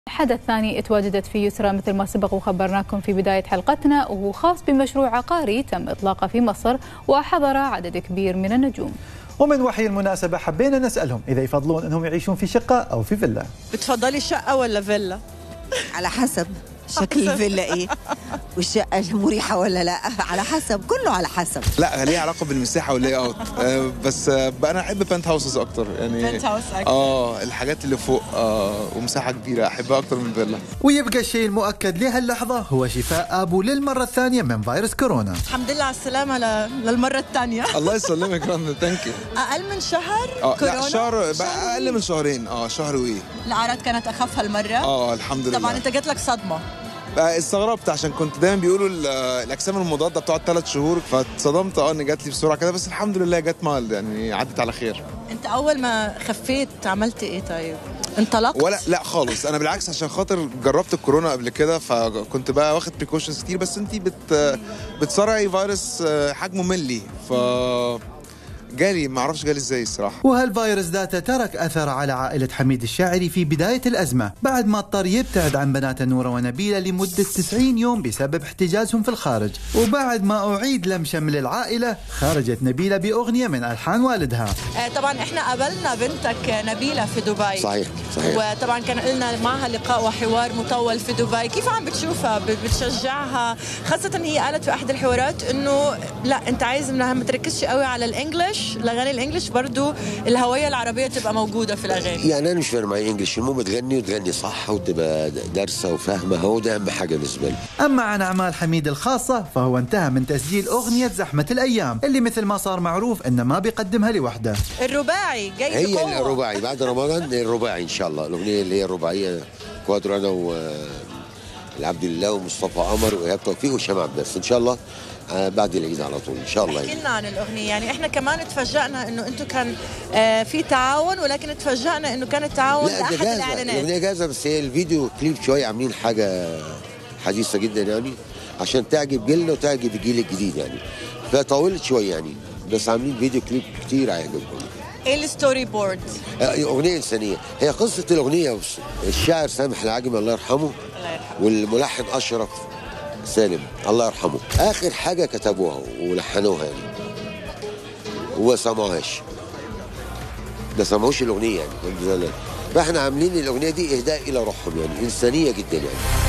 الحدث الثاني تواجدت في يسرى مثل ما سبق وخبرناكم في بداية حلقتنا وهو خاص بمشروع عقاري تم إطلاقه في مصر وحضر عدد كبير من النجوم ومن وحي المناسبة حبينا نسألهم إذا يفضلون أنهم يعيشون في شقة أو في فيلا بتفضلي شقة ولا فيلا؟ على حسب شكل الفيلا ايه والشقه مريحه ولا لا على حسب كله على حسب لا ليه علاقه بالمساحه واللاي اوت آه بس آه انا احب بنت هاوسز اكتر يعني بنت هاوس أكتر. اه الحاجات اللي فوق آه ومساحه كبيره احبها اكتر من فيلا ويبقى الشيء المؤكد لهاللحظة هو شفاء أبو للمرة الثانية من فيروس كورونا الحمد لله على السلامة ل... للمرة الثانية الله يسلمك رنا ثانك يو أقل من شهر اه كورونا لا شهر بقى اقل من شهرين اه شهر وايه الأعراض كانت أخف هالمرة اه الحمد لله طبعا أنت جات لك صدمة بقى استغربت عشان كنت دايما بيقولوا ال- الاجسام المضاده بتقعد ثلاث شهور فاتصدمت اه ان جات لي بسرعه كده بس الحمد لله جت مال يعني عدت على خير أنت أول ما خفيت عملت إيه طيب؟ انطلقت؟ ولا لا خالص انا بالعكس عشان خاطر جربت الكورونا قبل كده فكنت بقى واخد بريكوشنز كتير بس انت بت بتصارعي فيروس آه، حجمه ملي ف جالي ما اعرفش جالي ازاي الصراحه وهالفيروس ذاته ترك أثر على عائلة حميد الشاعري في بداية الأزمة بعد ما اضطر يبتعد عن بناته نورة ونبيلة لمدة 90 يوم بسبب احتجازهم في الخارج وبعد ما أعيد لم شمل العائلة خرجت نبيلة بأغنية من ألحان والدها آه طبعا احنا قابلنا بنتك نبيلة في دبي صحيح صحيح وطبعا كان لنا معها لقاء وحوار مطول في دبي كيف عم بتشوفها ب- بتشجعها خاصة هي قالت في أحد الحوارات إنه لا أنت عايز إنها ما تركزش قوي على الإنجليش الأغاني الإنجليش برضو الهوية العربية تبقى موجودة في الأغاني يعني انا مش فارق معايا انجلش المهم تغني وتغني صح وتبقى دارسه وفاهمه هو ده اهم حاجه بالنسبه لي أما عن أعمال حميد الخاصة فهو انتهى من تسجيل أغنية زحمة الأيام اللي مثل ما صار معروف أنه ما بيقدمها لوحده الرباعي جاي هي بقوة. الرباعي بعد رمضان الرباعي ان شاء الله الاغنيه اللي هي الرباعيه كوادرو انا و العبد الله ومصطفى قمر وايهاب توفيق وهشام عباس ان شاء الله آه، بعد العيد على طول ان شاء الله احكي يعني. لنا عن الأغنية يعني إحنا كمان تفاجأنا إنه أنتم كان آه في تعاون ولكن تفاجأنا إنه كان التعاون لا ده لأحد جاهزه الإعلانات الاغنيه جاهزه بس هي الفيديو كليب شويه عاملين حاجه حديثه جدا يعني عشان تعجب جيلنا وتعجب الجيل الجديد يعني فطولت شويه يعني بس عاملين فيديو كليب كتير هيعجبكم إيه الستوري بورد آه، اغنيه انسانيه هي قصه الاغنيه بس الشاعر سامح العاجمي الله يرحمه الله يرحمه والملحن اشرف سالم الله يرحمه اخر حاجه كتبوها ولحنوها يعني وما سمعوهاش ما سمعوش الاغنيه يعني فاحنا عاملين الاغنيه دي اهداء الى روحهم يعني انسانيه جدا يعني